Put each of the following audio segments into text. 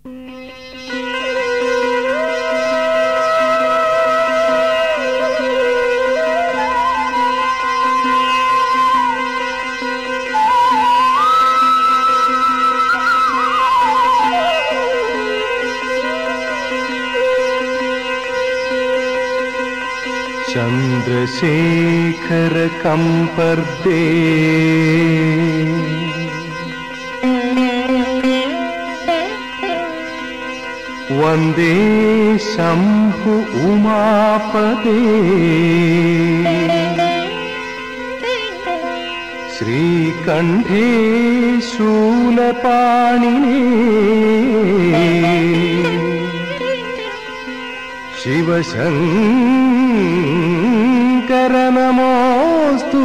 ചന്ദ്രശേഖര കമ്പർദേ വന്ദേ ശംഭു ഉമാപദേ ശ്രീകണ്ഠേ ശൂലപാണിനേ ശിവശങ്കര നമോസ്തു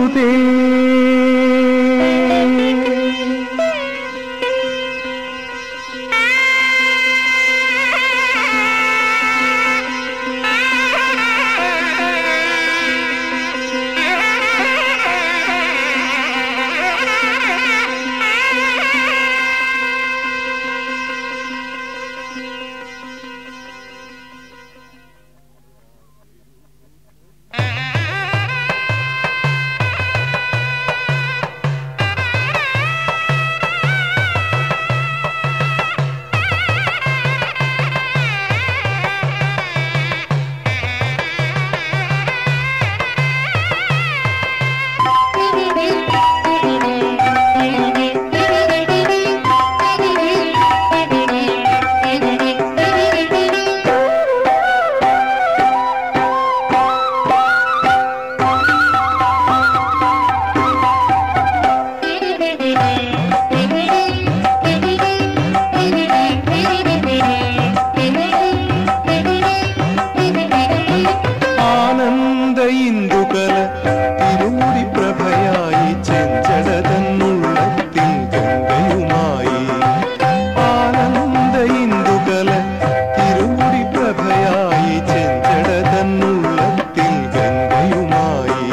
ആനന്ദ ഇന്ദുകല തിരുമുടി പ്രഭയായി ചെഞ്ചടതന്നുള്ളത്തിൽ ഗംഗയുമായി ആനന്ദ ഇന്ദുകല തിരുമുടി പ്രഭയായി ചെഞ്ചടതന്നുള്ളത്തിൽ ഗംഗയുമായി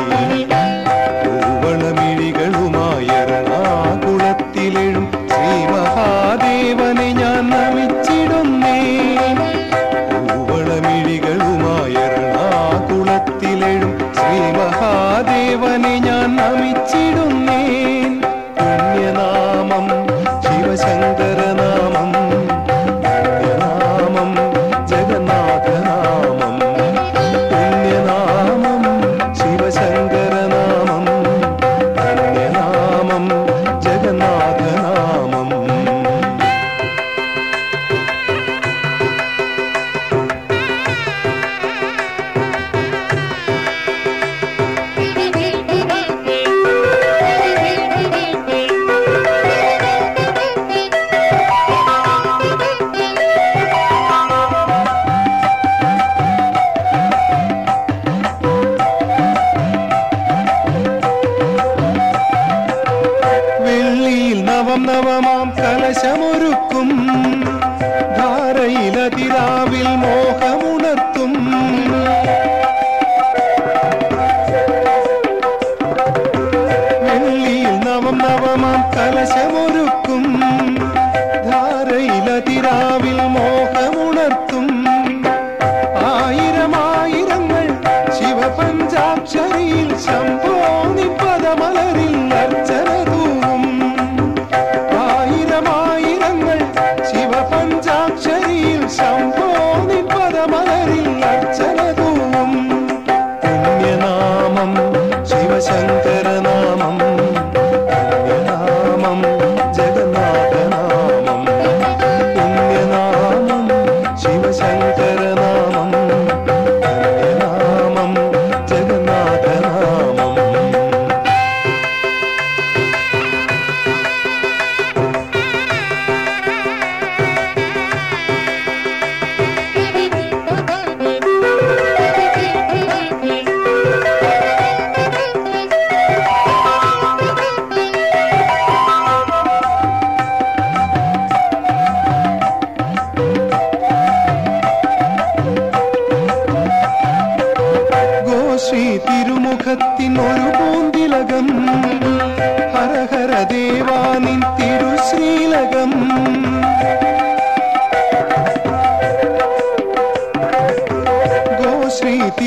പൂവളമിഴികളുമായി എറണാകുളത്തിലെഴും ശ്രീ മഹാദേവനെ ഞാൻ നമിച്ചിടുന്നേ പൂവളമിഴികളുമായി എറണാകുളത്തിലെഴും ശ്രീ മഹാദേവനെ ഞാൻ നമിച്ചിടുന്നേൻ പുണ്യനാമം ശിവശങ്കരനാമം പുണ്യനാമം ജഗന്നാഥനാമം പുണ്യനാമം ശിവശങ്കരനാമം പുണ്യനാമം ജഗന്നാഥനാമം വെള്ളിയിൽ നവം നവമാം കലശമൊരുക്കും ധാരയിലതിരാവിൽ മോഹമുണർത്തും വെള്ളിയിൽ നവം നവമാം കലശമൊരുക്കും ധാരയിലതിരാവിൽ മോഹമുണർത്തും ആയിരമായിരങ്ങൾ ശിവപഞ്ചാക്ഷരിയിൽ ശംഭോ നിപ്പതമലരിൽ അർച്ചന തൂവും ആയിരമായിരങ്ങൾ ശിവപഞ്ചാക്ഷരിയിൽ ശംഭോ നിപ്പതമലരിൽ അർച്ചന തൂവും പുണ്യനാമം ശിവശങ്കരനാമം പുണ്യനാമം ജഗന്നാഥനാമം പുണ്യനാമം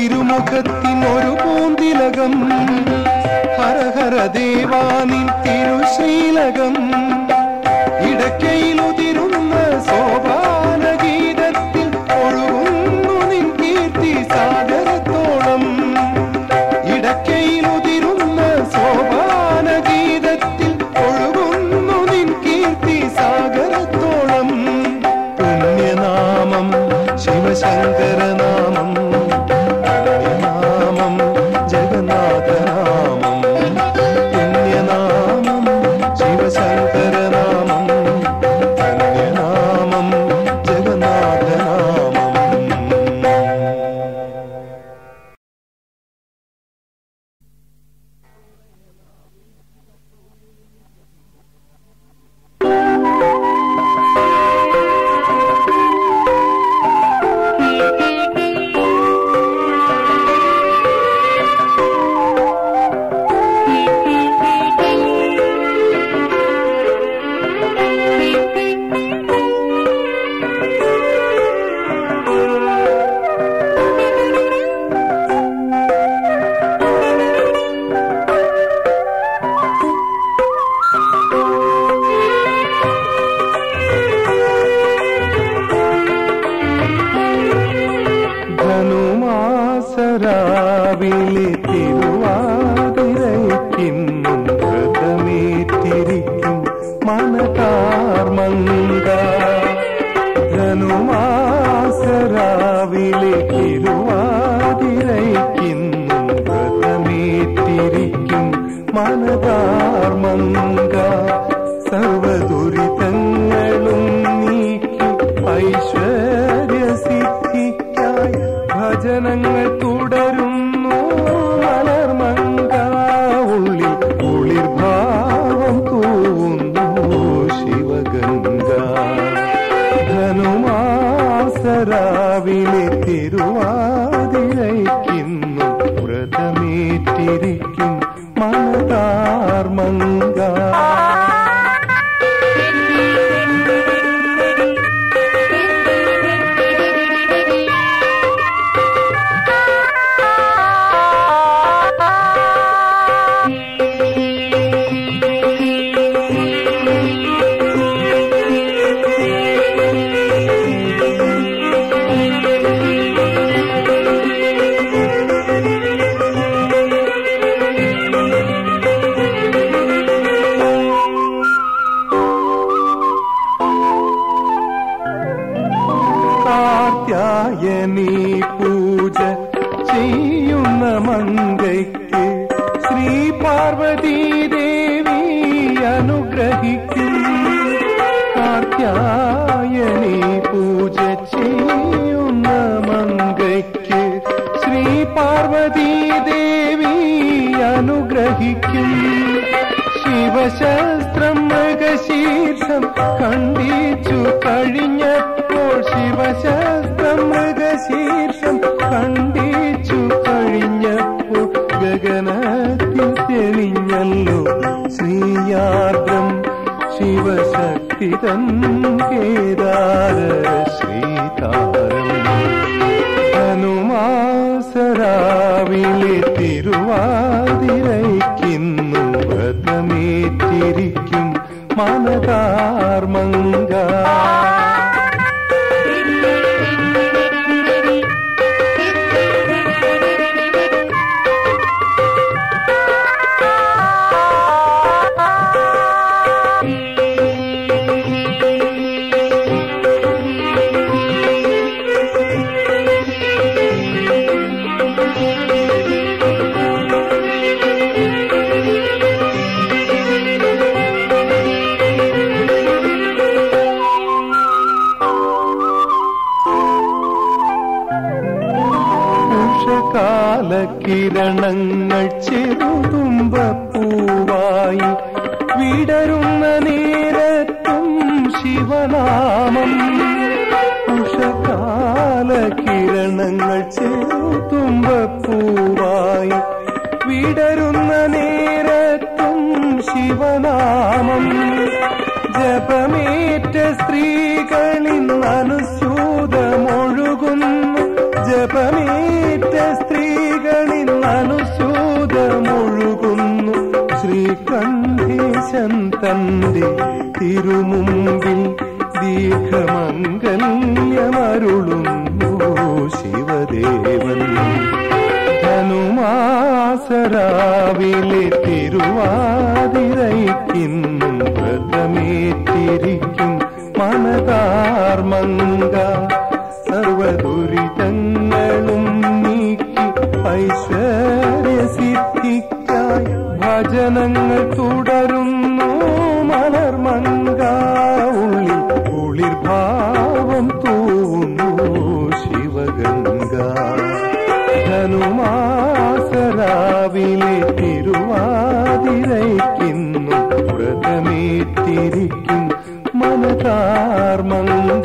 തിരുമുഖത്തിനൊരു പൂന്തിലകം ഹരഹര ദേവാനിൻ തിരുശ്രീലകം ഇടയ്ക്കയിലുതിരുന്ന സോപാന ഗീതത്തിൽ ഒഴുകുന്നു നിൻ കീർത്തി സാഗരത്തോളം ഇടയ്ക്കയിലുതിരുന്ന സോപാന ഗീതത്തിൽ ഒഴുകുന്നു നിൻ കീർത്തി സാഗരത്തോളം പുണ്യനാമം ശിവശങ്കരനാമം നാമം ജഗന്നാഥനാമം പുണ്യനാമം ശിവശങ്കരനാമം ധന്യനാമം ജഗന്നാഥനാമം ധനുമാസരാവിലെ തിരുവാതിരയ്ക്കിന്നും വ്രതമേറ്റിരിക്കും മനകാർമങ്ക ധനുമാസരാവിലെ തിരുവാതിരയ്ക്കിന്നും വ്രതമേറ്റിരിക്കും മനകാർമങ്ക സർവദുരിതങ്ങളും നീക്കി ഐശ്വര്യസിദ്ധിക്കായി ഭജനങ്ങൾ തുടരുന്നു മലർമങ്ക ഉള്ളിൽ കുളിർഭാവം തൂവുന്നു ശിവഗംഗ ധനുമാസരാവിലെ തിരുവാതിരയ്ക്കുന്നു വ്രതമേറ്റിരിക്കും മനതാർമങ്ക കാർത്യായനി പൂജ ചെയ്യുന്ന മങ്കയ്ക്ക് ശ്രീ പാർവതീ ദേവി അനുഗ്രഹിക്കും കാർത്യായനി പൂജ ചെയ്യുന്ന മങ്കയ്ക്ക് ശ്രീ പാർവതീ ദേവി അനുഗ്രഹിക്കും ശിവശാസ്ത്രം മൃഗശീർഷം കണ്ടിച്ചു കഴിഞ്ഞപ്പോൾ ശിവശാസ്ത്രം മൃഗശീർഷം കണ്ടിച്ചു കഴിഞ്ഞപ്പോൾ ഗഗനത്തിൽ തെളിഞ്ഞല്ലോ ശ്രീയാർദ്രം ശിവശക്തി തൻ കേദാര ശ്രീതാരം ഹനുമാസരാവിലെ തിരുവാതിരയ്ക്കിന്നും വ്രതമേറ്റിരിക്കും മനതാർമങ്ക ഉഷകാലകിരണങ്ങൾ ചെറുതുമ്പൂവായി വിടരുന്ന നേരത്തും ശിവനാമം ഉഷകാലകിരണങ്ങൾ ചെറുതുമ്പൂവായി വിടരുന്ന നേരത്തും ശിവനാമം ജപമേറ്റ സ്ത്രീകളിൽ അനുസ്യൂതമൊഴുകുന്നു ജപമേറ്റ സ്ത്രീ തിരുമുമ്പിൽ ദീർഘമംഗല്യമരുളുന്നു ശിവദേവൻ ധനുമാസരാവിലെ തിരുവാതിരയ്ക്കിന്നും വ്രതമേറ്റിരിക്കും മനതാർമങ്ക സർവദുരിതങ്ങളും നീക്കി ഐശ്വര്യസിദ്ധിക്കായി ഭജനങ്ങൾ തുടരുന്നു മലർമങ്ക ഉള്ളിൽ കുളിർഭാവം തൂന്നു ശിവഗംഗ ധനുമാസരാവിലെ തിരുവാതിരയ്ക്കുന്നു വ്രതമേറ്റിരിക്കും മനതാർമങ്ക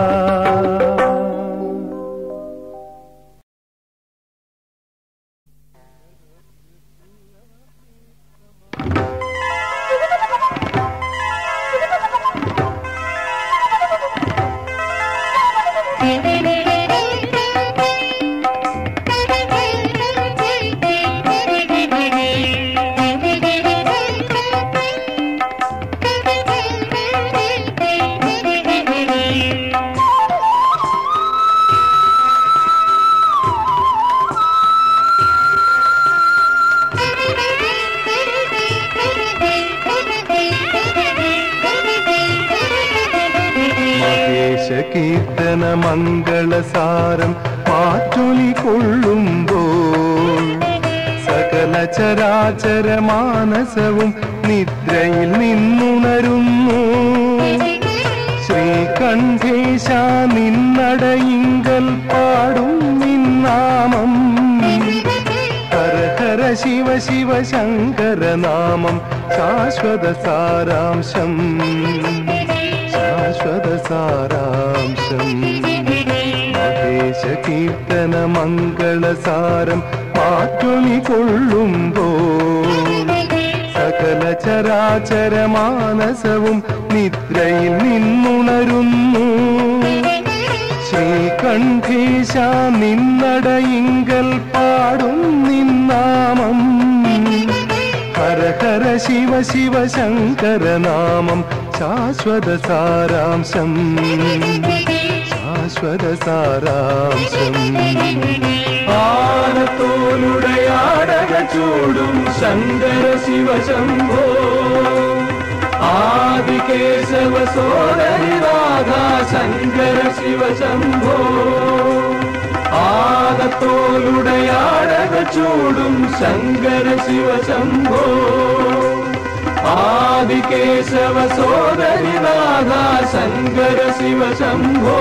മഹേശ കീർത്തന മംഗളസാരം പാറ്റൊലി കൊള്ളുമ്പോൾ സകല ചരാചര മാനസവും നിദ്രയിൽ നിന്നുണരുന്നു ശ്രീകണ്ഠേശ നിന്നടയിങ്കൽ പാടും നിന്നാമം ഹര ഹര ശിവ ശിവ ശങ്കര നാമം ശാശ്വത സാരാംശം ശാശ്വത സാരാംശം മഹേശ കീർത്തന മംഗളസാരം പാറ്റൊലി കൊള്ളുമ്പോൾ സകല ചരാചര മാനസവും നിദ്രയിൽ നിന്നുണരുന്നു ശ്രീകണ്ഠേശ നിന്നടയിങ്കൽ പാടും നിന്നാമം ഹര ഹര ശിവ ശിവ ശങ്കര നാമം ശാശ്വത സാരാംശം ശാശ്വത സാരാംശം ആനത്തോലുടയാടക ചൂടും ശങ്കര ശിവശംഭോ ആദികേശവ സോദരിനാഥ ശങ്കര ശിവശംഭോ ആനത്തോലുടയാടക ചൂടും ശങ്കര ശിവശംഭോ ആദികേശവ സോദരിനാഥ ശങ്കര ശിവശംഭോ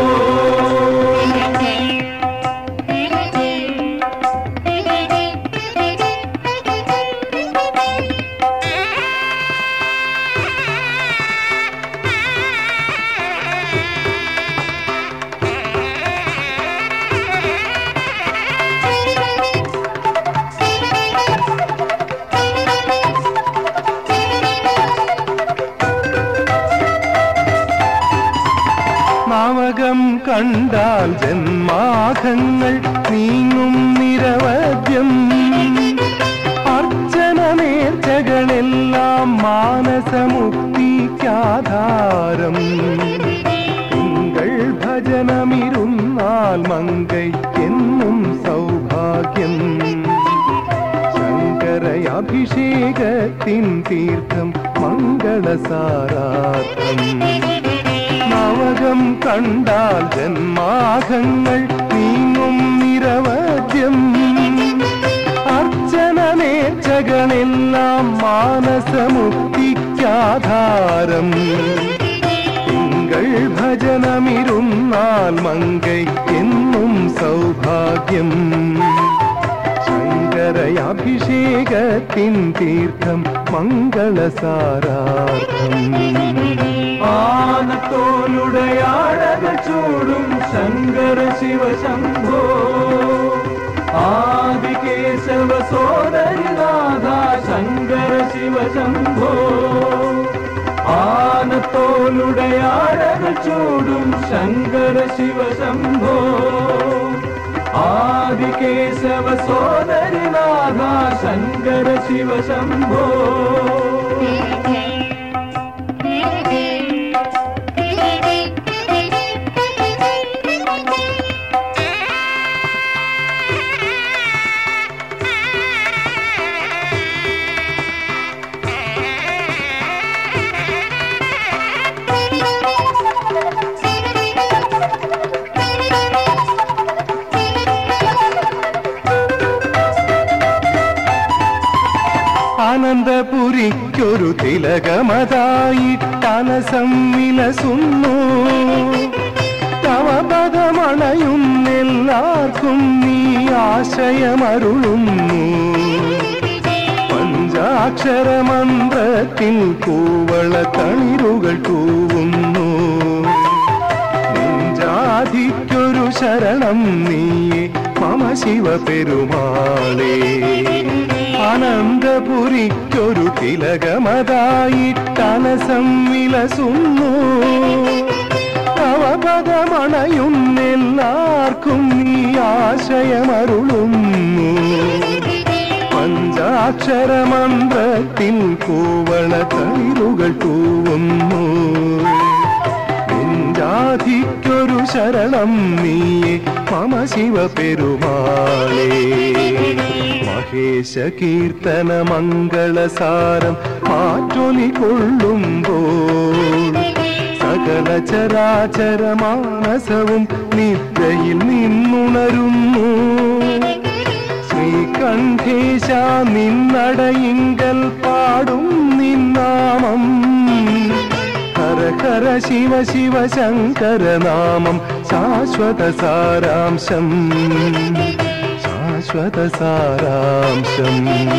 നാവകം കണ്ടാൽ ജന്മാഘങ്ങൾ നീങ്ങും നിരവധ്യം അർച്ചന നേർച്ചകളെല്ലാം മാനസമുക്തിക്കാധാരം തിങ്കൾ ഭജനമിരുന്നാൽ മങ്കയ്ക്കെന്നും സൗഭാഗ്യം ശങ്കരയഭിഷേകത്തിൻ തീർത്ഥം മംഗളസാരാർത്ഥം നവകം കണ്ടാൽ ജന്മാഘങ്ങൾ നീങ്ങും നിരവധ്യം അർച്ചന നേർച്ചകളെല്ലാം മാനസമുക്തിക്കാധാരം തിങ്കൾ ഭജനമിരുന്നാൽ മങ്കയ്ക്കെന്നും സൗഭാഗ്യം ശങ്കരയഭിഷേകത്തിൻ തീർത്ഥം മംഗളസാരാർത്ഥം ആനത്തോലുടയാടക ചൂടും ശങ്കര ശിവശംഭോ ആദികേശവ സോദരിനാഥ ശങ്കര ശിവശംഭോ ആനത്തോലുടയാടക ചൂടും ശങ്കര ശിവശംഭോ ആദികേശവ സോദരിനാഥ ശങ്കര ശിവശംഭോ Thank you. അനന്തപുരിക്കൊരു തിലകമതായിട്ടനസം വിലസുന്നു തവപദമണയുന്നെല്ലാവർക്കും നീ ആശയമരുളുന്നു പഞ്ചാക്ഷരമന്ത്രത്തിൽ കൂവള തളിരുകൾ തൂവുന്നു നെഞ്ചാധിക്കൊരു ശരണം നീയെ മമ ശിവ പെരുമാളേ അനന്തപുരിക്കൊരു തിലകമതായിട്ടനസം വിലസുന്നു അവപദമണയുന്നെല്ലാവർക്കും നീ ആശയമരുളുന്നു പഞ്ചാക്ഷരമന്ത്രത്തിൽ കൂവള തളിരുകൾ തൂവുന്നു നിഞ്ചാധിക്കൊരു ശരണം നീയെ മമ ശിവ പെരുമാളേ മഹേശ കീർത്തന മംഗളസാരം മാറ്റൊലി കൊള്ളുമ്പോൾ സകല ചരാചര മാനസവും നിദ്രയിൽ നിന്നുണരുന്നു ശ്രീകണ്ഠേശ നിന്നടയിങ്കൽ പാടും നിന്നാമം ഹര ഹര ശിവ ശിവ ശങ്കര നാമം ശാശ്വത സാരാംശം ശാശ്വത സാരാംശം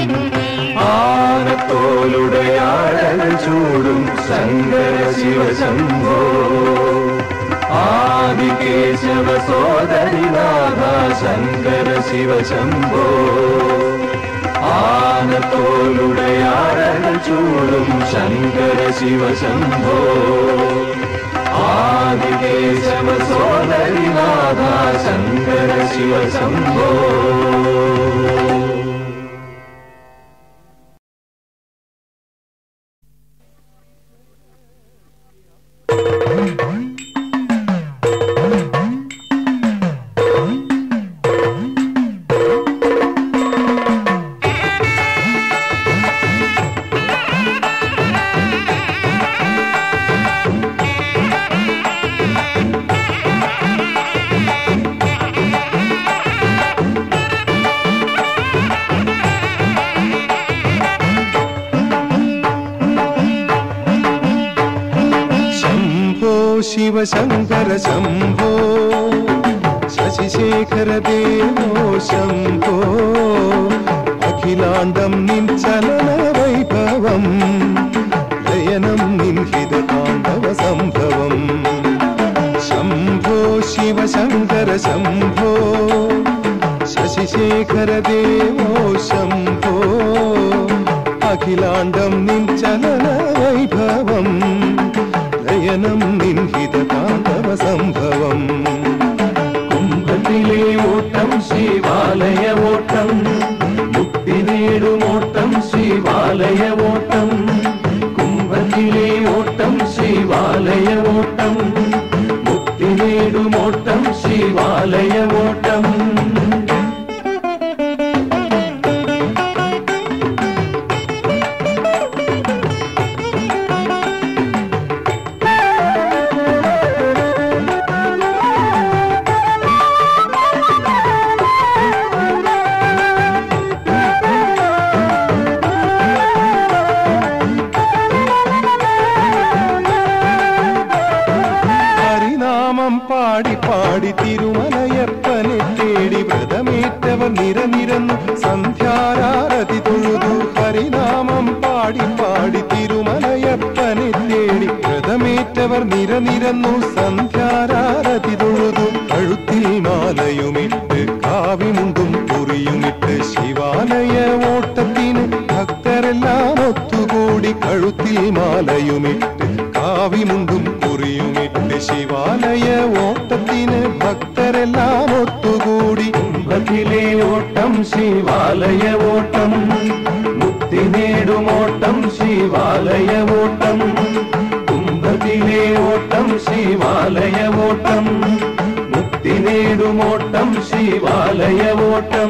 ആനത്തോലുടയാടകൾ ചൂടും ശങ്കര ശിവശംഭോ ആദികേശവ സോദരിനാഥ ശങ്കര ശിവശംഭോ ആനത്തോലുടയാടകൾ ചൂടും ശങ്കര ശിവശംഭോ ആദികേശവ സോദരിനാഥ ശങ്കര ശിവശംഭോ ശംഭോ ശിവശങ്കര ശംഭോ ശശിശേഖര ദേവോ ശംഭോ അഖിലാണ്ടം നിൻ ചലന വൈഭവം ലയനം നിൻ ഹിതതാണ്ഡവ സംഭവം ശംഭോ ശിവശങ്കര ശംഭോ ശശിശേഖര ദേവോ ശംഭോ അഖിലാണ്ടം നിൻ ചലന വൈഭവം ലയനം നിൻ ഹിതതാണ്ഡവ സംഭവം കുംഭത്തിലെ ഓട്ടം ശിവാലയ ഓട്ടം മുക്തി നേടും ഓട്ടം ശിവാലയ ഓട്ടം കുംഭത്തിലെ ഓട്ടം ശിവാലയ ഓട്ടം മുക്തി നേടും ഓട്ടം ശിവാലയ ഓട്ടം ഹരിനാമം പാടി പാടി തിരുമലയപ്പനെ തേടി വ്രതമേറ്റവർ നിരനിരന്നു സന്ധ്യാരാരതി തൊഴുതു ഹരിനാമം പാടി പാടി തിരുമലയപ്പനെ തേടി വ്രതമേറ്റവർ നിരനിരന്നു സന്ധ്യാരാരതി തൊഴുതു കഴുത്തിൽ മാലയുമിട്ട് കാവിമുണ്ടും കുറിയുമിട്ട് ശിവാലയ ഓട്ടത്തിന് ഭക്തരെല്ലാം ഒത്തുകൂടി കഴുത്തിൽ മാലയുമിട്ട് കാവിമുണ്ടും കുറിയുമിട്ട് ശിവാലയ ഓട്ടത്തിന് ഭക്തരെല്ലാം ഒത്തുകൂടി കുംഭത്തിലെ ഓട്ടം ശിവാലയ ഓട്ടം മുക്തി നേടും ഓട്ടം ശിവാലയ ഓട്ടം കുംഭത്തിലെ ഓട്ടം ശിവാലയ ഓട്ടം മുക്തി നേടും ഓട്ടം ശിവാലയ ഓട്ടം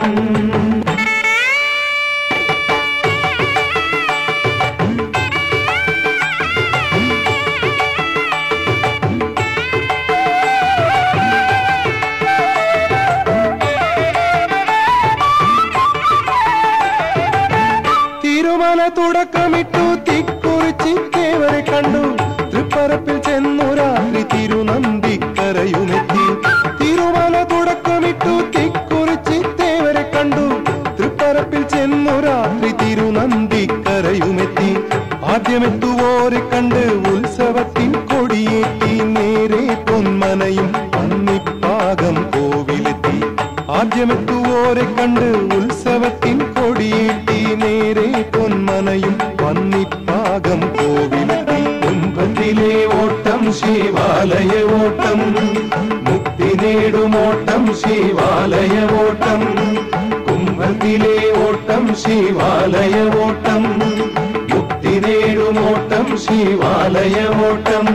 തിരുമല തുടക്കമിട്ടു തിക്കുറിച്ചിത്തേവരെ കണ്ടു തൃപ്പരപ്പിൽ ചെന്നു രാത്രി തിരുനന്ദിക്കരയുമെത്തി തിരുമല തുടക്കമിട്ടു തിക്കുറിച്ചിത്തേവരെ കണ്ടു തൃപ്പരപ്പിൽ ചെന്നു രാത്രി തിരുനന്ദിക്കരയുമെത്തി ആദ്യമെത്തുവോരെ കണ്ട് ഉത്സവത്തിൻ കൊടിയേറ്റി നേരെ പൊന്മനയും പന്നിപ്പാകം കോവിലെത്തി ആദ്യമെത്തുവോരെ കണ്ട് ഉത്സവത്തിൻ കൊടിയേറ്റി നേരെ പൊന്മനയും പന്നിപ്പാകം കോവിലെത്തി കുംഭത്തിലെ ഓട്ടം ശിവാലയ ഓട്ടം മുക്തി നേടുമോട്ടം ശിവാലയ ഓട്ടം കുംഭത്തിലെ ഓട്ടം ശിവാലയ ഓട്ടം മുക്തി നേടുമോട്ടം ശിവാലയ ഓട്ടം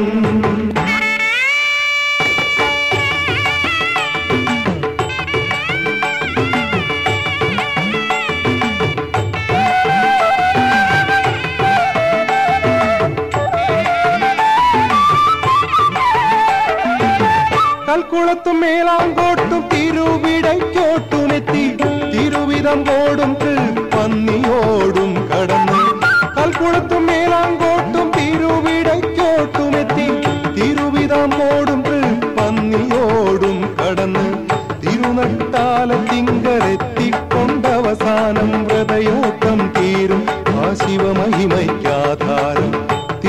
കൽക്കുളത്തും മേലാങ്കോട്ടും തിരുവിടയ്ക്കോട്ടുമെത്തി തിരുവിധം കോടും പന്നിയോടും കടന്ന് കൽക്കുളത്തും മേലാങ്കോട്ടും തിരുവിടയ്ക്കോട്ടുമെത്തി തിരുവിധം കോടും പന്നിയോടും കടന്ന് തിരുനട്ടാലത്തിങ്കരെത്തിക്കൊണ്ടവസാനം വ്രതയോട്ടം തീരും ആ ശിവമഹിമയ്ക്കാധാരം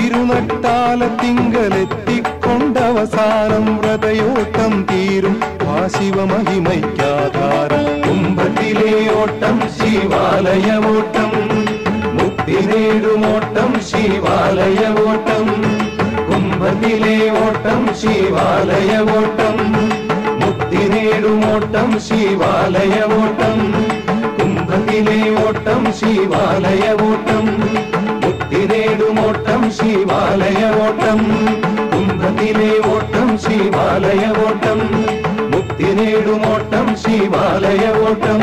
തിരുനട്ടാലത്തിങ്കലെത്തിക്കൊണ്ടവസാനം വ്രതയോട്ടം തീരും ആ ശിവമഹിമയ്ക്കാധാരം കുംഭത്തിലെ ഓട്ടം ശിവാലയ ഓട്ടം മുക്തി നേടുമോട്ടം ശിവാലയ ഓട്ടം കുംഭത്തിലെ ഓട്ടം ശിവാലയ ഓട്ടം മുക്തി നേടുമോട്ടം ശിവാലയ ഓട്ടം കുംഭത്തിലെ ഓട്ടം ശിവാലയ ഓട്ടം മുക്തി നേടുമോട്ടം ശിവാലയ ഓട്ടം കുംഭത്തിലെ ഓട്ടം ശിവാലയ ഓട്ടം മുക്തി നേടുമോട്ടം ശിവാലയ ഓട്ടം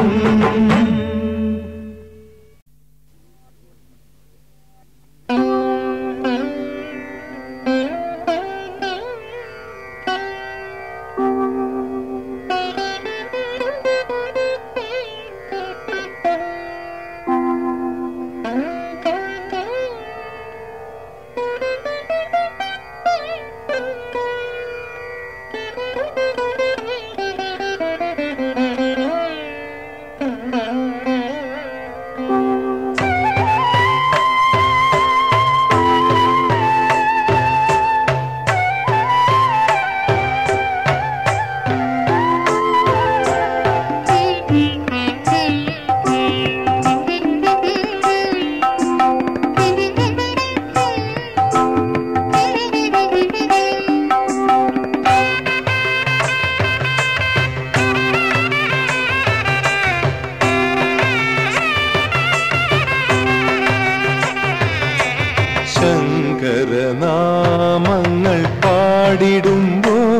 ശങ്കരനാമങ്ങൾ പാടിടുമ്പോൾ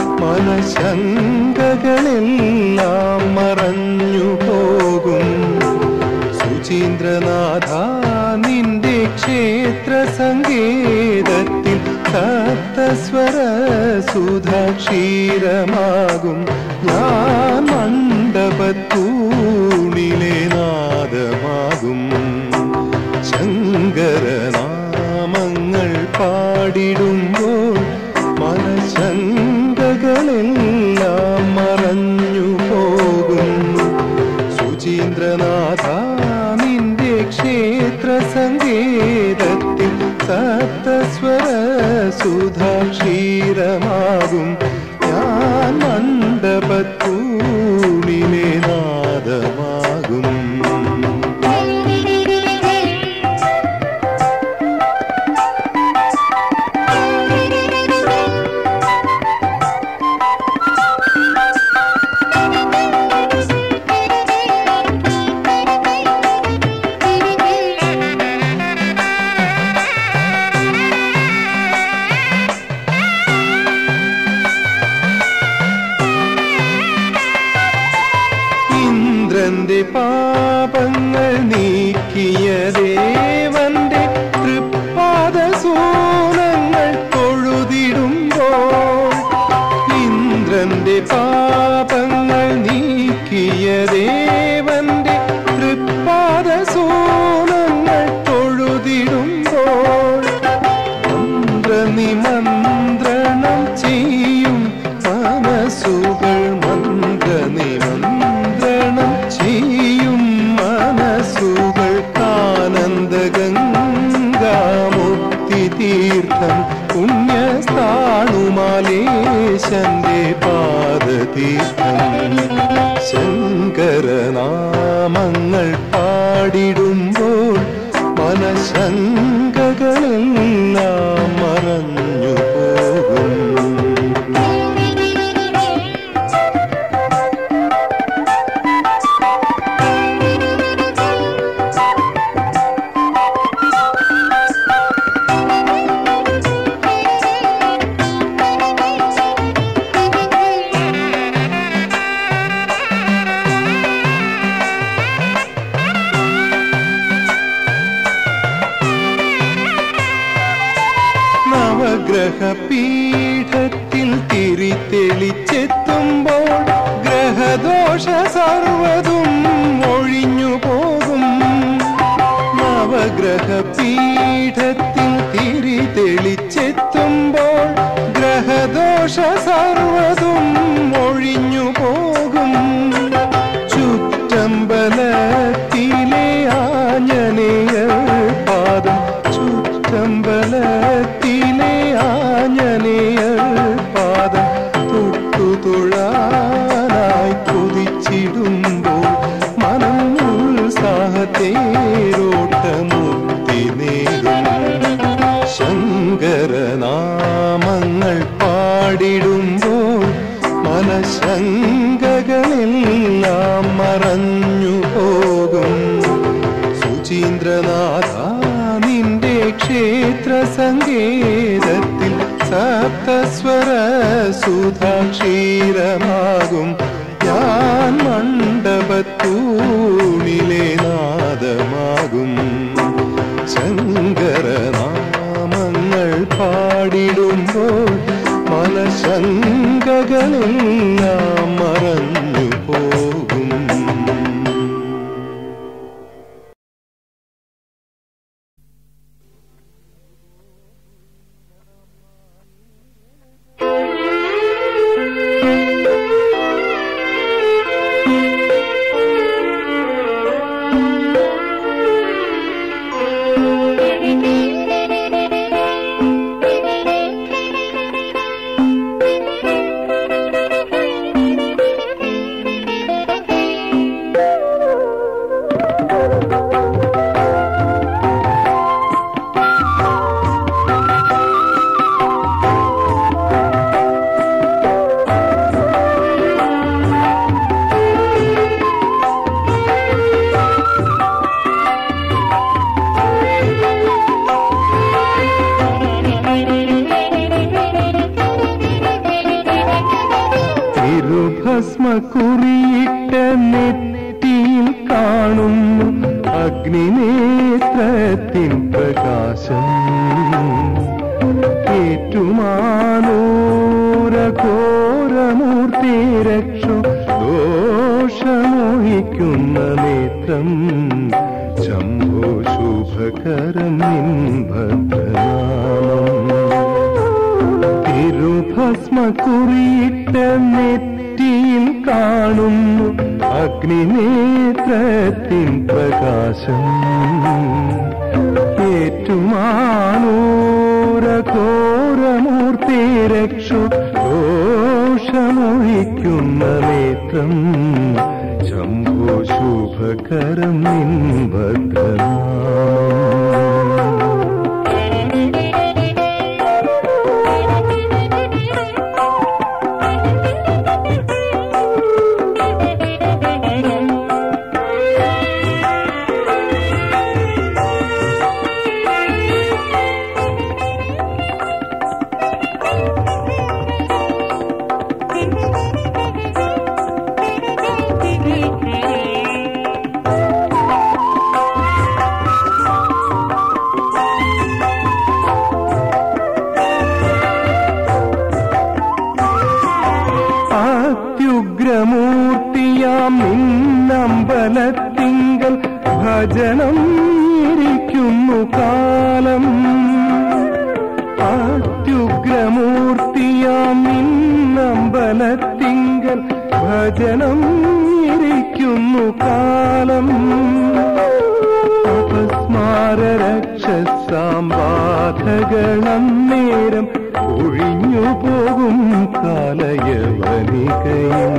മനശങ്കകളെല്ലാം മറഞ്ഞു പോകും സുചീന്ദ്രനാഥ നിന്റെ ക്ഷേത്ര സങ്കേതത്തിൽ തത്തസ്വര സുധാക്ഷീരമാകും ഞാൻ മണ്ഡപത്തൂണിലെ നാദമാകും ശങ്കരനാമങ്ങൾ പാടിടുമ്പോൾ മനശങ്കകളെല്ലാം മറഞ്ഞു പോകുന്നു സുചീന്ദ്രനാഥ നിന്റെ ക്ഷേത്ര സങ്കേതത്തിൽ സപ്തസ്വര സുധാക്ഷീരമാകും ഞാൻ മണ്ഡപത്തൂണിലെ നാദമാകും ഇന്ദ്രന്റെ പാപങ്ങൾ നീക്കിയ ദേവന്റെ തൃപ്പാദസൂനങ്ങൾ തൊഴുതിടുമ്പോൾ ഇന്ദ്രന്റെ പാപങ്ങൾ നീക്കിയ ദേവന്റെ തൃപ്പാദസൂനങ്ങൾ തൊഴു തീർത്ഥം ശങ്കരനാമങ്ങൾ പാടിടുമ്പോൾ മനശങ്കകളെല്ലാം മറഞ്ഞു പോകും നവഗ്രഹ പീഠത്തിൽ തിരിതെളിച്ചെത്തുമ്പോൾ ഗ്രഹദോഷ സർവതും ഒഴിഞ്ഞു പോകും നവഗ്രഹ പീഠത്തിൽ തിരിതെളിച്ചെത്തുമ്പോൾ ഗ്രഹദോഷ സർവതും ഒഴിഞ്ഞു പോകും ചുറ്റമ്പലത്തിലെ ആഞ്ഞനേയ പാദം ചുറ്റമ്പലത്തിലെ ആഞ്ഞനേയ പാദം തൊട്ടു തൊഴാനായി കൊതിച്ചിടുമ്പോൾ മനം ഉത്സാഹത്തേരോട്ടമുക്തി നേടും ശങ്കരനാമങ്ങൾ പാടിടുമ്പോൾ മനശങ്കകളെല്ലാം മറഞ്ഞു പോകും സുചീന്ദ്രനാഥ നിന്റെ ക്ഷേത്ര സങ്കേതത്തിൽ സപ്തസ്വര സുധാക്ഷീരമാകും ഞാൻ മണ്ഡപത്തൂണിലെ നാദമാകും ശങ്കരനാമങ്ങൾ പാടിടുമ്പോൾ മനശങ്കകളെല്ലാം മറഞ്ഞു പോകും തിരുഭസ്മ കുറിയിട്ട നെറ്റിയിൽ കാണുന്നു അഗ്നിനേത്രത്തിൻ പ്രകാശം ഏറ്റുമാനൂരഘോരമൂർത്തി രക്ഷോ ദോഷമോഹിക്കുന്ന നേത്രം ശംഭോ ശുഭകരം നിൻ ഭദ്രനാമം തിരുഭസ്മ കുറിയിട്ട നെറ്റിയിൽ കാണുന്നു അഗ്നിനേത്രത്തിൻ പ്രകാശം ഏറ്റുമാനൂരഘോരമൂർത്തി രക്ഷു ദോഷമൊഴിക്കുന്ന നേത്രം ശംഭോ ശുഭകരം നിൻ ഭദ്രനാമം അത്യുഗ്രമൂർത്തിയാം നിന്നമ്പലത്തിങ്കൽ ഭജനം ഇരിക്കുന്നു കാലം അത്യുഗ്രമൂർത്തിയാം നിന്നമ്പലത്തിങ്കൽ ഭജനം ഇരിക്കുന്നു കാലം അപസ്മാര രക്ഷസാം ബാധകളന്നേരം ഒഴിഞ്ഞു പോകും കാലയവനികയും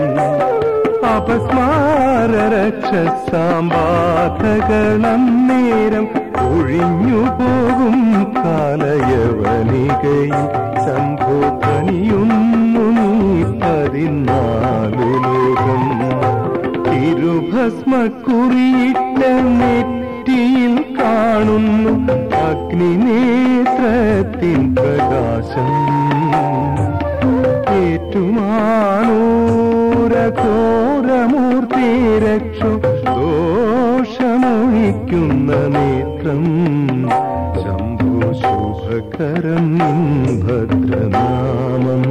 അപസ്മാര രക്ഷസാമ്പാധകളം നേരം ഒഴിഞ്ഞു പോകും കാലയവനികയും ശംഭോ കനിയുന്നു നീ പതിനാലു ലോകം തിരുഭസ്മക്കുറിയിട്ട നെറ്റിയിൽ കാണുന്നു അഗ്നിനേത്രത്തിൻ പ്രകാശം ഏറ്റുമാനൂരഘോരമൂർത്തി രക്ഷോ ദോഷമൊഴിക്കുന്ന നേത്രം ശംഭു ശുഭകരം നിൻ ഭദ്രനാമം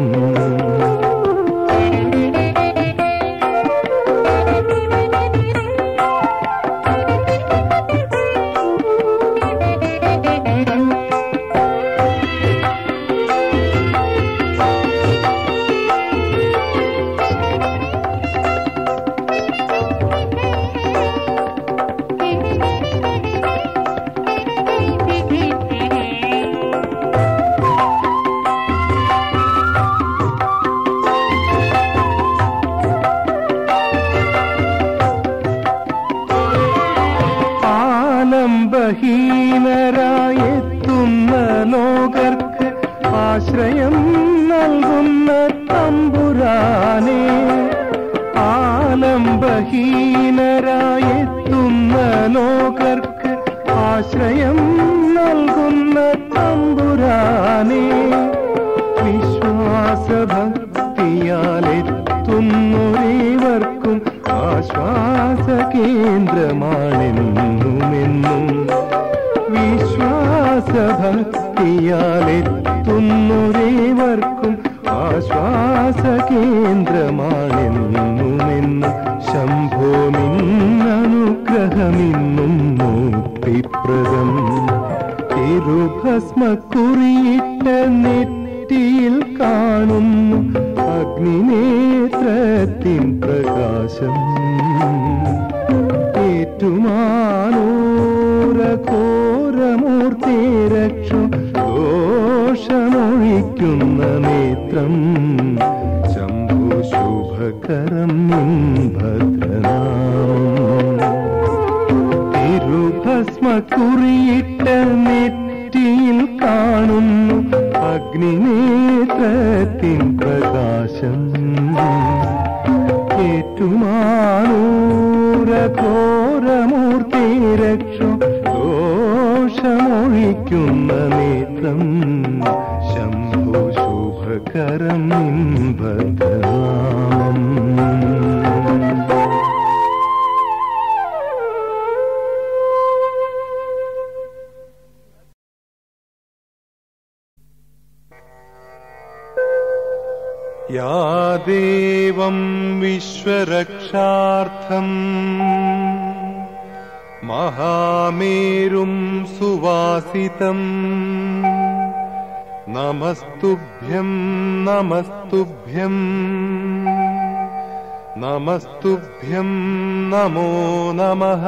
ആലംബഹീനരായെത്തുന്ന ലോകർക്ക് ആശ്രയം നൽകുന്ന തമ്പുരാനെ ആലംബഹീനരായെത്തുന്ന ലോകർക്ക് ആശ്രയം നൽകുന്ന തമ്പുരാനെ വിശ്വാസഭക്തിയാലെത്തുന്നൊരേവർക്കും ആശ്വാസ കേന്ദ്രമാണെന്നുമെന്നും വിശ്വാസഭക്തിയാലെത്തുന്നൊരേവർക്കും ആശ്വാസ കേന്ദ്രമാണെന്നുമെന്നും ശംഭോ നിന്നനുഗ്രഹമിന്നും മുക്തിപ്രദം തിരുഭസ്മക്കുറിയിട്ട നെറ്റിയിൽ കാണുന്നു അഗ്നിനേത്രത്തിൻ പ്രകാശം ഏറ്റുമാനൂരഘോരമൂർത്തി രക്ഷു ദോഷമൊഴിക്കുന്ന നേത്രം ശംഭു ശുഭകരം നിൻ ഭദ്രനാമം തിരുഭസ്മക്കുറിയിട്ട നെറ്റിയിൽ കാണുന്നു അഗ്നിനേത്രത്തിൻ പ്രകാശം ഏറ്റുമാനൂരഘോരമൂർത്തി രക്ഷോ ദോഷമൊഴിക്കുന്ന നേത്രം ശംഭു ശുഭകരം നിൻ ഭദ്രനാമം या देवम् विश्वरक्षार्थम् महामेरुम् सुवासितम् नमस्तुभ्यम् नमस्तुभ्यम् नमस्तुभ्यम् नमो नमः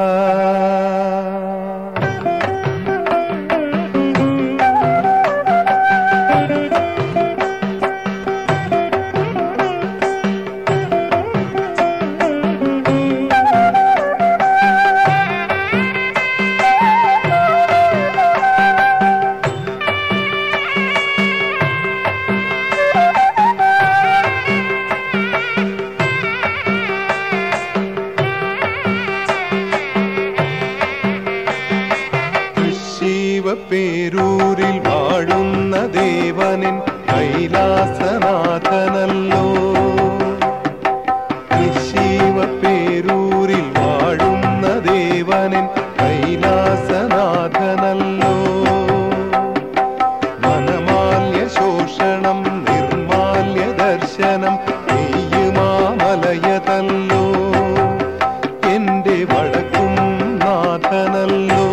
പേരൂരിൽ വാഴുന്ന ദേവനിൻ കൈലാസനാഥനല്ലോ ശിവ പേരൂരിൽ വാഴുന്ന ദേവനിൻ കൈലാസനാഥനല്ലോ വനമാല്യ ശോഷണം നിർമാല്യ ദർശനം നെയ്യുമാമലയതല്ലോ എന്റെ വടക്കും നാഥനല്ലോ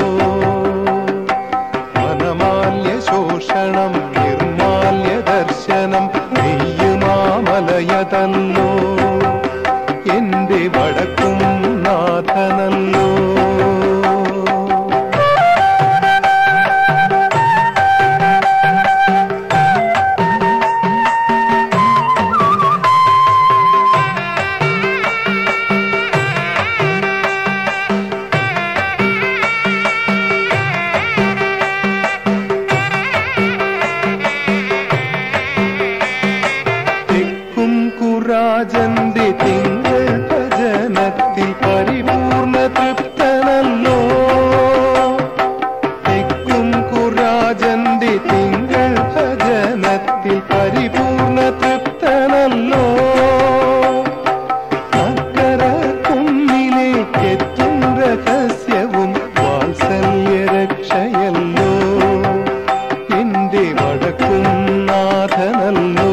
വനമാല്യ ശോഷണം നിർമാല്യ ദർശനം നെയ്യുമാമലയതല്ലോ എന്റെ വടക്കും നാഥനല്ലോ കുറാജന്റെ തിങ്കൾ ഭജനത്തിൽ പരിപൂർണ തൃപ്തനല്ലോ തെക്കും കുറാജന്റെ തിങ്കൾ ഭജനത്തിൽ പരിപൂർണ തൃപ്തനല്ലോ അക്കര കുന്നിലേക്കെത്തും രഹസ്യവും വാത്സല്യരക്ഷയല്ലോ എന്റെ വടക്കും നാഥനല്ലോ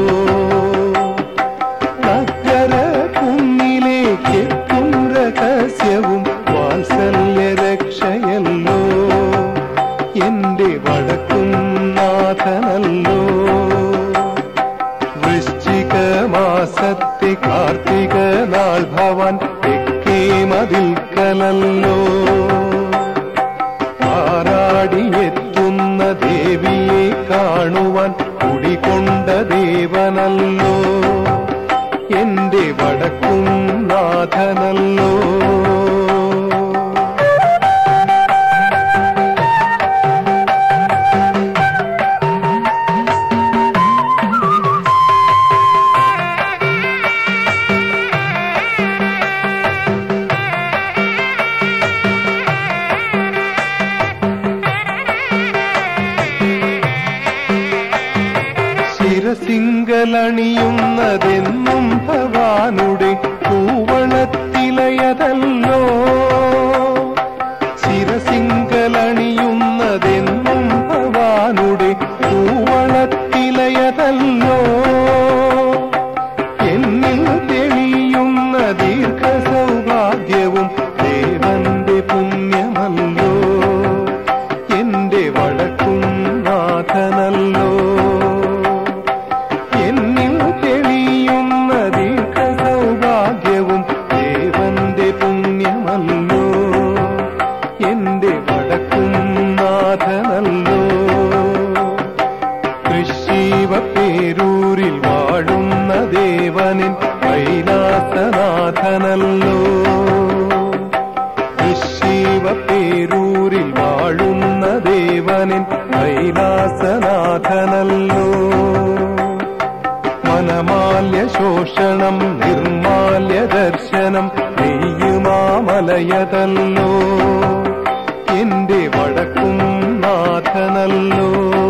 അക്കര കുന്നിലേക്കെത്തും രഹസ്യവും വാത്സല്യരക്ഷയല്ലോ എന്റെ വടക്കും നാഥനല്ലോ വൃശ്ചിക മാസത്തെ കാർത്തിക നാൾ ഭവാൻ തെക്കേ മതിൽക്കലല്ലോ ആറാടിയെത്തുന്ന ദേവിയെ കാണുവാൻ കുടികൊണ്ട ദേവനല്ലോ എന്റെ വടക്കും നാഥനല്ലോ ശിരസിങ്കലണിയുന്നതെന്നും ഭവാനുടെ പൂവളത്തിലയതല്ലോ ശിരസിങ്കലണിയുന്നതെന്നും ഭവാനുടെ പൂവളത്തിലയതല്ലോ എന്നിൽ തെളിയുന്ന ദീർഘ സൗഭാഗ്യവും ദേവന്റെ പുണ്യമല്ലോ എന്റെ വടക്കും നാഥനല്ലോ എന്നിൽ തെളിയുന്ന ദീർഘ സൗഭാഗ്യവും ദേവന്റെ പുണ്യമല്ലോ എന്റെ വടക്കും നാഥനല്ലോ തൃശീവ പേരൂരിൽ വാഴുന്ന ദേവനിൻ കൈലാസനാഥനല്ലോ തൃശീവ പേരൂരിൽ വാഴുന്ന ദേവനിൻ കൈലാസനാഥനല്ലോ മനമാല്യ ശോഷണം നിർമാല്യ ദർശനം നെയ്യുമാമലയതല്ലോ എന്റെ വടക്കും നാഥനല്ലോ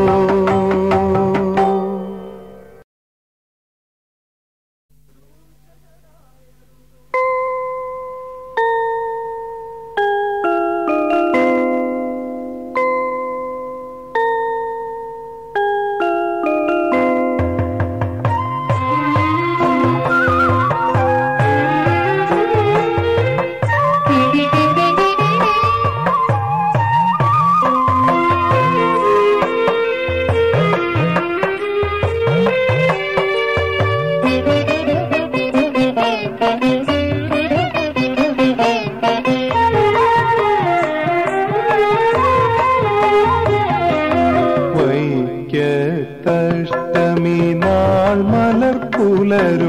വൈക്കത്തഷ്ടമി നാൾ മലർപ്പുലരും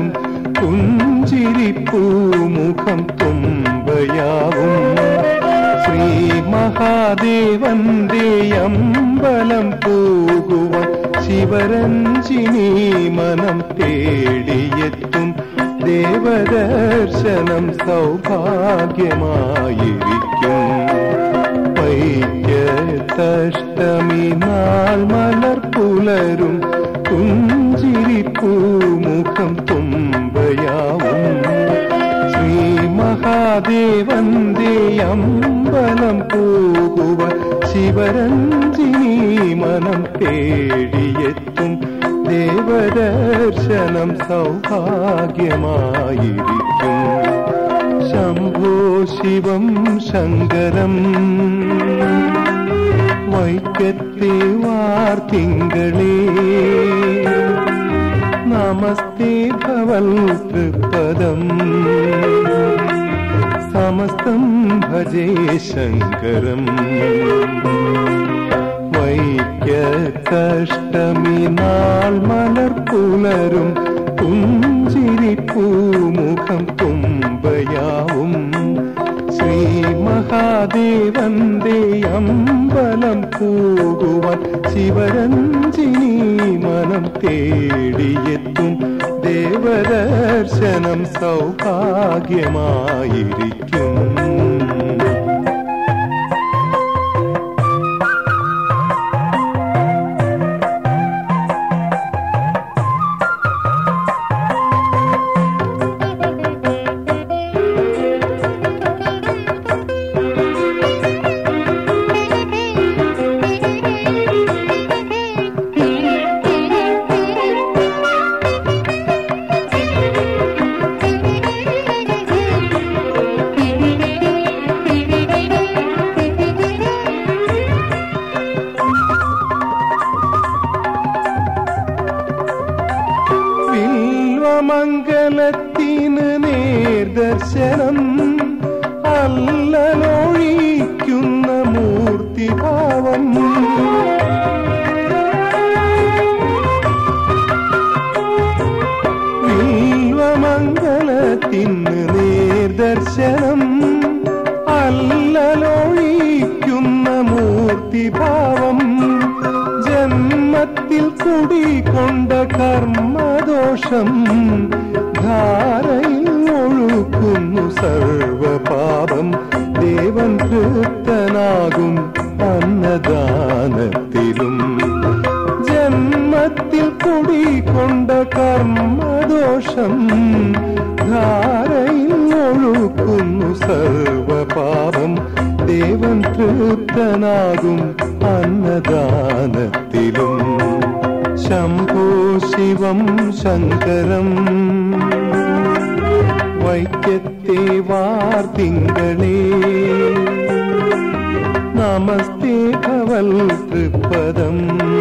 പുഞ്ചിരിപ്പൂമുഖം തുമ്പയാവും ശ്രീ മഹാദേവന്റെ അമ്പലം പോകുവാൻ ശിവരഞ്ജിനി മനം തേടിയെത്തും ദേവദർശനം സൗഭാഗ്യമായിരിക്കും വൈക്കത്തഷ്ടമി നാൾ മലർപ്പുലരും പുഞ്ചിരിപ്പൂമുഖം തുമ്പയാവും ശ്രീ മഹാദേവന്റെ അമ്പലം പോകുക ശിവരഞ്ജിനി മനം തേടിയെത്തും ദേവദർശനം സൗഭാഗ്യമായിരിക്കും ശംഭോ ശിവം ശങ്കരം വൈക്കത്തെ വാർത്തിങ്കളേ നമസ്തേ ഭവൽ തൃപ്പദം സമസ്തം ഭജേ ശങ്കരം വൈക്കത്തഷ്ടമി നാൾ മലർപ്പുലരും പുഞ്ചിരിപ്പൂമുഖം തുമ്പയാവും ശ്രീ മഹാദേവന്റെ അമ്പലം പോകുവാൻ ശിവരഞ്ജിനി മനം തേടിയെത്തും ദേവദർശനം സൗഭാഗ്യമായിരിക്കും വിൽവമംഗലത്തിന് നേർദർശനം അല്ലലൊഴിക്കുന്ന മൂർത്തിഭാവം വിൽവമംഗലത്തിന് നേർദർശനം അല്ലലൊഴിക്കുന്ന മൂർത്തിഭാവം ജന്മത്തിൽ കുടികൊണ്ട കർമ്മദോഷം ധാരയിൽ ഒഴുക്കുന്നു സർവപാപം ദേവൻ തൃപ്തനാകും അന്നദാനത്തിലും ജന്മത്തിൽ കുടികൊണ്ട കർമ്മദോഷം ധാരയിൽ ഒഴുക്കുന്നു സർവപാപം ദേവൻ തൃപ്തനാകും അന്നദാനത്തിലും ശംഭോ ശിവം ശങ്കരം വൈക്കത്തെ വാർത്തിങ്കളേ നമസ്തേ ഭവൽ തൃപ്പദം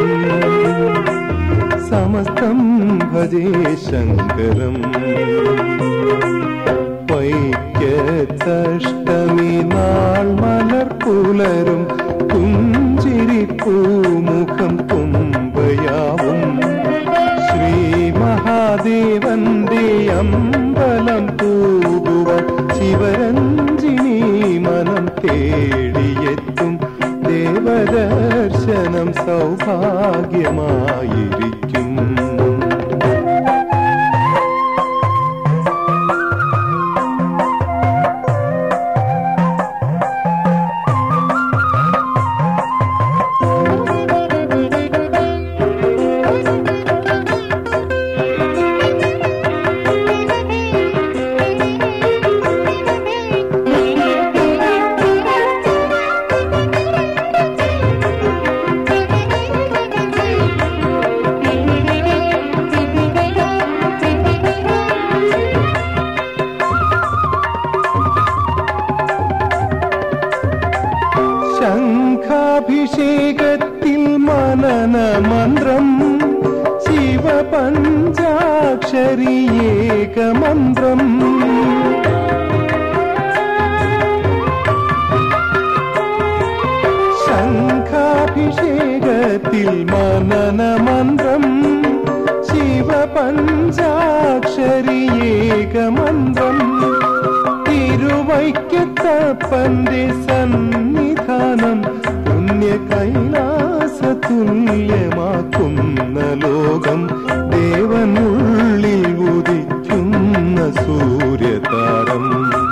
സമസ്തം ഭജേ ശങ്കരം വൈക്കത്തഷ്ടമി നാൾ മലർ പുലരും പുഞ്ചിരി പൂമുഖം തുമ്പയാവും ശ്രീ മഹാദേവന്റെ അമ്പലം പൂകുവൻ ശിവരഞ്ജിനി മനം തേടിയെത്തും ദേവദർശനം സൗഭാഗ്യമായിരിക്കും ശംഖാഭിഷേകത്തിൽ മനന മന്ത്രം ശിവപഞ്ചാക്ഷരി ഏകമന്ത്രം ശംഖാഭിഷേകത്തിൽ മനന മന്ത്രം ശിവപഞ്ചാക്ഷരി ഏകമന്ത്രം തിരുവൈക്കത്തപ്പന്റെ സന്നിധാനം പുണ്യ കൈലാസ തുല്യമാക്കുന്ന ലോകം ദേവനുള്ളിൽ ഉദിക്കുന്ന സൂര്യതാരം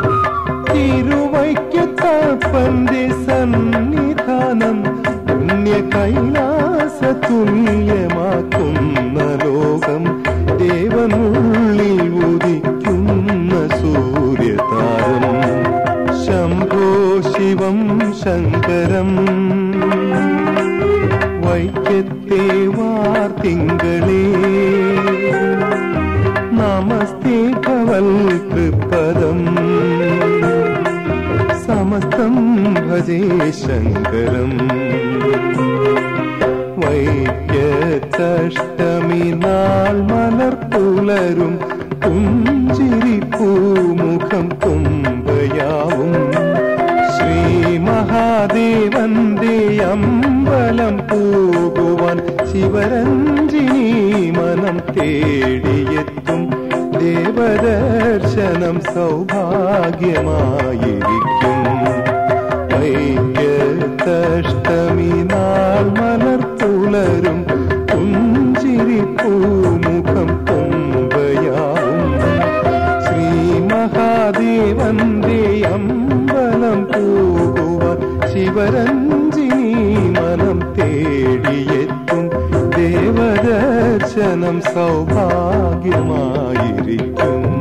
തിരുവൈക്കത്തപ്പന്റെ സന്നിധാനം പുണ്യ കൈലാസ തുല്യമാക്കുന്ന ലോകം ദേവനുള്ളിൽ ഉദിക്കുന്ന സൂര്യതാരം ശംഭോ ശിവം ശങ്കരം വൈക്കത്തെ വാർത്തിങ്കളേ നമസ്തേ ഭവൽ കൃപദം സമസ്തം ഭജേ ശങ്കരം വൈക്കത്തഷ്ടമി നാൾ മലർ പുലരും പുഞ്ചിരി പൂമുഖം തുമ്പയാവും ശ്രീ മഹാദേവന്റെ അമ്പലം പോകുവാൻ ശിവരഞ്ജിനി മനം തേടിയെത്തും ദേവദർശനം സൗഭാഗ്യമായിരിക്കും വൈക്കത്തഷ്ടമി നാൾ മലർ പുലരും പുഞ്ചിരി പൂമുഖം തുമ്പയാ അമ്പലം പോകുവാൻ ശിവരഞ്ജിനി മനം തേടിയെത്തും ദേവദർശനം സൗഭാഗ്യമായിരിക്കും